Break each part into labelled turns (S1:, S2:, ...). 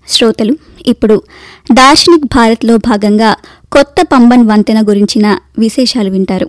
S1: శ్రోతలు ఇప్పుడు దార్శనిక్ భారత్లో భాగంగా కొత్త పంబన్ వంతెన గురించిన విశేషాలు వింటారు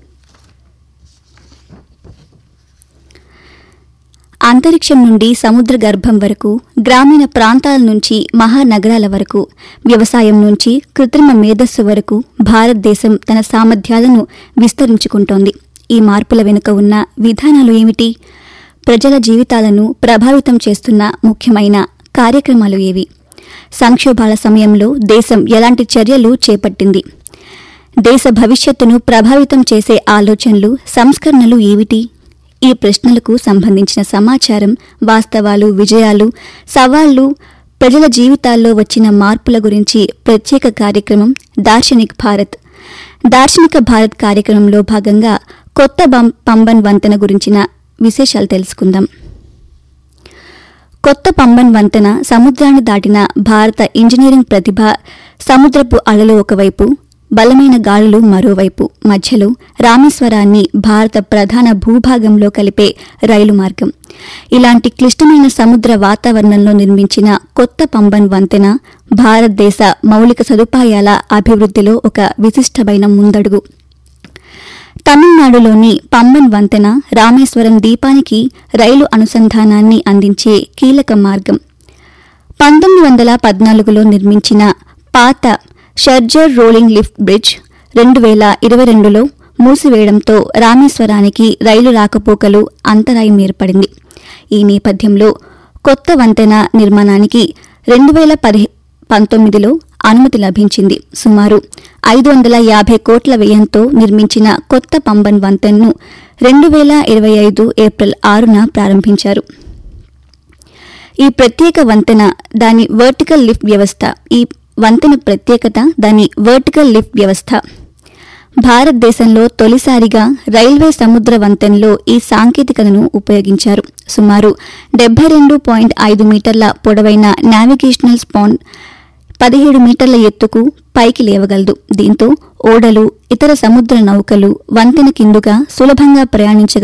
S1: అంతరిక్షం నుండి సముద్ర గర్భం వరకు గ్రామీణ ప్రాంతాల నుంచి మహానగరాల వరకు వ్యవసాయం నుంచి కృత్రిమ మేధస్సు వరకు భారతదేశం తన సామర్థ్యాలను విస్తరించుకుంటోంది ఈ మార్పుల వెనుక ఉన్న విధానాలు ఏమిటి ప్రజల జీవితాలను ప్రభావితం చేస్తున్న ముఖ్యమైన కార్యక్రమాలు ఏవి సంక్షోభాల సమయంలో దేశం ఎలాంటి చర్యలు చేపట్టింది దేశ భవిష్యత్తును ప్రభావితం చేసే ఆలోచనలు సంస్కరణలు ఏమిటి ఈ ప్రశ్నలకు సంబంధించిన సమాచారం వాస్తవాలు విజయాలు సవాళ్లు ప్రజల జీవితాల్లో వచ్చిన మార్పుల గురించి ప్రత్యేక కార్యక్రమం దార్శనిక్ భారత్ దార్శనిక భారత్ కార్యక్రమంలో భాగంగా కొత్త బం- పంబన్ వంతెన గురించిన విశేషాలు తెలుసుకుందాం కొత్త పంబన్ వంతెన సముద్రాన్ని దాటిన భారత ఇంజనీరింగ్ ప్రతిభ సముద్రపు అలలు ఒకవైపు బలమైన గాలులు మరోవైపు మధ్యలో రామేశ్వరాన్ని భారత ప్రధాన భూభాగంలో కలిపే రైలు మార్గం ఇలాంటి క్లిష్టమైన సముద్ర వాతావరణంలో నిర్మించిన కొత్త పంబన్ వంతెన భారతదేశ మౌలిక సదుపాయాల అభివృద్ధిలో ఒక విశిష్టమైన ముందడుగు తమిళనాడులోని పంబన్ వంతెన రామేశ్వరం దీపానికి రైలు అనుసంధానాన్ని అందించే కీలక మార్గం పంతొమ్మిది వందల పద్నాలుగులో నిర్మించిన పాత షర్జర్ రోలింగ్ లిఫ్ట్ బ్రిడ్జ్ రెండు వేల ఇరవై రెండులో మూసివేయడంతో రామేశ్వరానికి రైలు రాకపోకలు అంతరాయం ఏర్పడింది ఈ నేపథ్యంలో కొత్త వంతెన నిర్మాణానికి రెండు వేల పది పంతొమ్మిదిలో అనుమతి లభించింది సుమారు ఐదు వందల యాభై కోట్ల వ్యయంతో నిర్మించిన కొత్త పంబన్ వంతెనను రెండు వేల ఇరవై ఐదు ఏప్రిల్ ఆరున ప్రారంభించారు ఈ ప్రత్యేక వంతెన దాని వర్టికల్ లిఫ్ట్ వ్యవస్థ ఈ వంతెన ప్రత్యేకత దాని వర్టికల్ లిఫ్ట్ వ్యవస్థ భారతదేశంలో తొలిసారిగా రైల్వే సముద్ర వంతెనలో ఈ సాంకేతికతను ఉపయోగించారు సుమారు డెబ్బై రెండు పాయింట్ ఐదు మీటర్ల పొడవైన నావిగేషనల్ స్పాన్ పదిహేడు మీటర్ల ఎత్తుకు పైకి లేవగలదు దీంతో ఓడలు ఇతర సముద్ర నౌకలు వంతెన కిందుగా సులభంగా ప్రయాణించగలవు